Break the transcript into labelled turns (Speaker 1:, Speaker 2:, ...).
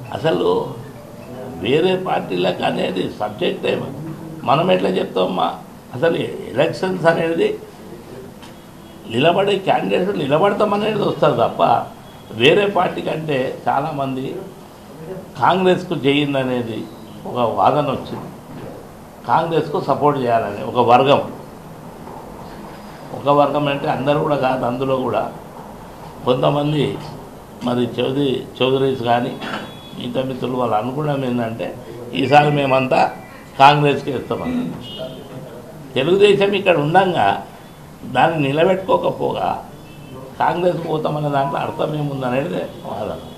Speaker 1: అసలు వేరే పార్టీలకు అనేది సబ్జెక్ట్ ఏమో మనం ఎట్లా చెప్తామమ్మా అసలు ఎలక్షన్స్ అనేది నిలబడే క్యాండిడేట్స్ నిలబడతామనేది వస్తుంది తప్ప వేరే పార్టీ కంటే చాలామంది కాంగ్రెస్కు చేయింది అనేది ఒక వాదన వచ్చింది కాంగ్రెస్కు సపోర్ట్ చేయాలని ఒక వర్గం ఒక వర్గం అంటే అందరూ కూడా కాదు అందులో కూడా కొంతమంది మరి చౌదరి చౌదరీస్ కానీ మిగతా మిత్రులు వాళ్ళు అనుకోవడం ఏంటంటే ఈసారి మేమంతా కాంగ్రెస్కి ఇస్తామని తెలుగుదేశం ఇక్కడ ఉండంగా దాన్ని నిలబెట్టుకోకపోగా కాంగ్రెస్ పోతామనే దాంట్లో అర్థం ఏముందనేది వాదన